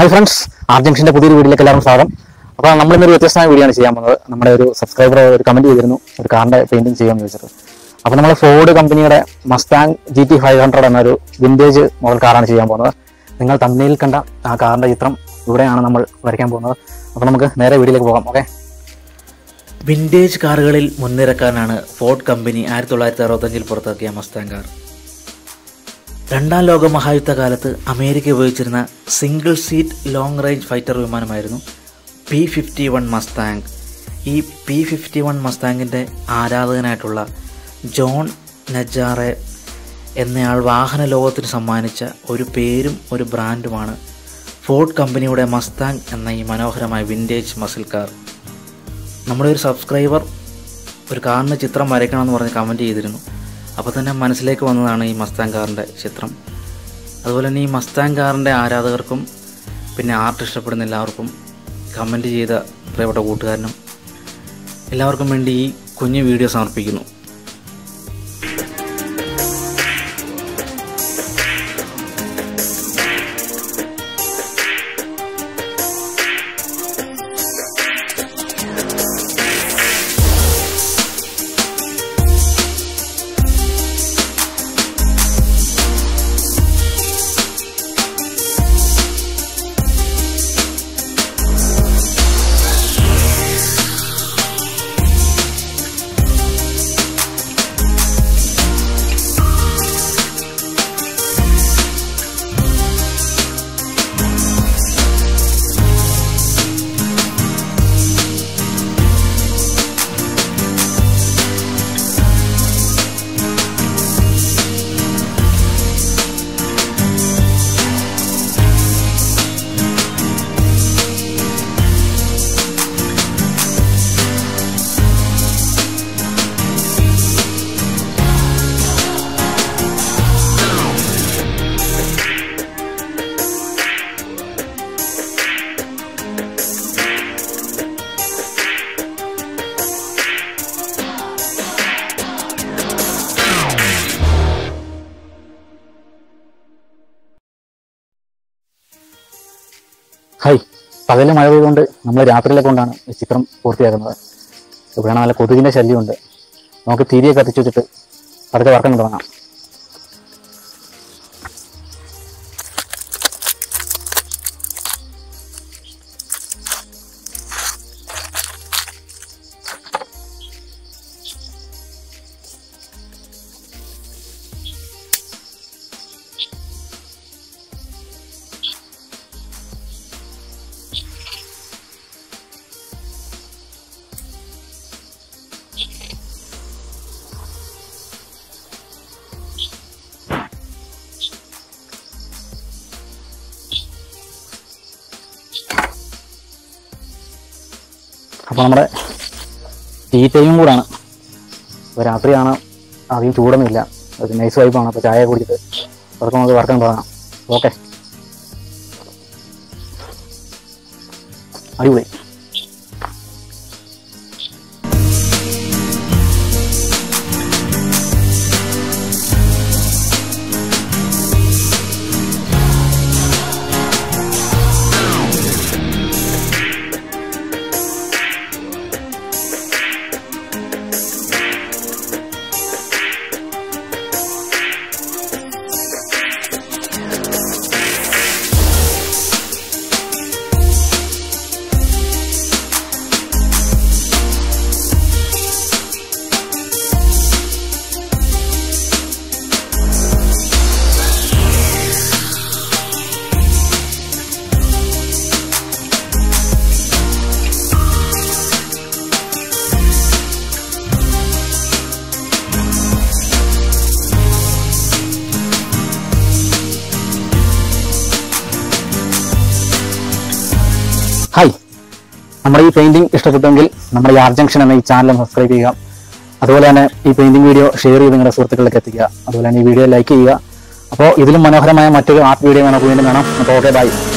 hi friends are ജംഗ്ഷന്റെ പുതിയൊരു വീഡിയോയിലേക്ക് എല്ലാവർക്കും സ്വാഗതം അപ്പോൾ നമ്മൾ ഇന്നൊരു വ്യത്യസ്തമായ വീഡിയോ ആണ് ചെയ്യാൻ പോകുന്നത് നമ്മുടെ ഒരു സബ്സ്ക്രൈബർ ഒരു കമന്റ് ചെയ്തിരുന്നു ഒരു കാറിന്റെ പെയിന്റിംഗ് ചെയ്യാമെന്ന് ചോദിച്ചിട്ട് അപ്പോൾ നമ്മൾ ഫോർഡ് കമ്പനിയുടെ Mustang G T five hundred എന്നൊരു വിന്റേജ് മോഡൽ കാറാണ് ചെയ്യാൻ പോകുന്നത് നിങ്ങൾ തമ്മിൽ കണ്ട ആ കാറിന്റെ ചിത്രം ഇവിടെയാണ് നമ്മൾ വരയ്ക്കാൻ പോകുന്നത് അപ്പോൾ നമുക്ക് നേരെ വീഡിയോയിലേക്ക് പോകാം ഓക്കെ വിൻറ്റേജ് കാറുകളിൽ മുൻനിരക്കാനാണ് ഫോർഡ് കമ്പനി ആയിരത്തി തൊള്ളായിരത്തി അറുപത്തഞ്ചിൽ പുറത്തിറക്കിയ മസ്താങ് കാർ രണ്ടാം ലോക മഹായുദ്ധകാലത്ത് അമേരിക്ക ഉപയോഗിച്ചിരുന്ന single seat long range fighter വിമാനമായിരുന്നു പി ഫിഫ്റ്റി വൺ മസ്താങ് ഈ പി ഫിഫ്റ്റി വൺ മസ്താങ്ങിൻ്റെ ആരാധകനായിട്ടുള്ള ജോൺ നജാറെ എന്നയാൾ വാഹന ലോകത്തിന് സമ്മാനിച്ച ഒരു പേരും ഒരു ബ്രാൻഡുമാണ് ഫോർഡ് കമ്പനിയുടെ മസ്താങ് എന്ന ഈ മനോഹരമായ വിൻറ്റേജ് മസിൽ കാർ നമ്മുടെ ഒരു സബ്സ്ക്രൈബർ ഒരു കാറിൻ്റെ ചിത്രം വരയ്ക്കണമെന്ന് പറഞ്ഞ് കമൻറ്റ് ചെയ്തിരുന്നു അപ്പോൾ തന്നെ മനസ്സിലേക്ക് വന്നതാണ് ഈ മസ്താങ് കാറിൻ്റെ ചിത്രം അതുപോലെ തന്നെ ഈ മസ്താങ് കാറിൻ്റെ ആരാധകർക്കും പിന്നെ ആർട്ട് ഇഷ്ടപ്പെടുന്ന എല്ലാവർക്കും കമൻറ്റ് ചെയ്ത പ്രിയപ്പെട്ട കൂട്ടുകാരനും എല്ലാവർക്കും വേണ്ടി ഈ കുഞ്ഞു വീഡിയോ സമർപ്പിക്കുന്നു ഹായ് പകല് മഴ പെയ്തുകൊണ്ട് നമ്മൾ രാത്രിയിലെ കൊണ്ടാണ് ഈ ചിത്രം പൂർത്തിയാക്കുന്നത് ഇവിടെ നല്ല കൊതുകിന്റെ ശല്യമുണ്ട് നമുക്ക് തിരിയെ കത്തിച്ചു വെച്ചിട്ട് പതുക്കെ വർക്കം തുടങ്ങാം അപ്പോൾ നമ്മുടെ ടീ ടൈമും കൂടാണ് അപ്പോൾ രാത്രിയാണ് അധികം ചൂടൊന്നുമില്ല ഒരു നൈസ് വൈബാണ് അപ്പോൾ ചായ കുടിച്ചിട്ട് അതൊക്കെ നമുക്ക് വർക്കം തുടങ്ങാം ഓക്കെ അടിപൊളി ഹായ് നമ്മുടെ ഈ പെയിന്റിംഗ് ഇഷ്ടപ്പെട്ടെങ്കിൽ നമ്മുടെ ഈ ആർ ജംഗ്ഷൻ എന്ന ഈ ചാനൽ സബ്സ്ക്രൈബ് ചെയ്യുക അതുപോലെ തന്നെ ഈ പെയിന്റിംഗ് വീഡിയോ ഷെയർ ചെയ്ത് നിങ്ങളുടെ സുഹൃത്തുക്കളിലേക്ക് എത്തിക്കുക അതുപോലെ തന്നെ ഈ വീഡിയോ ലൈക്ക് ചെയ്യുക അപ്പോൾ ഇതിലും മനോഹരമായ മറ്റൊരു ആർട്ട് വീഡിയോ നമുക്ക് വീണ്ടും കാണാം അപ്പോൾ ഓക്കെ ബൈ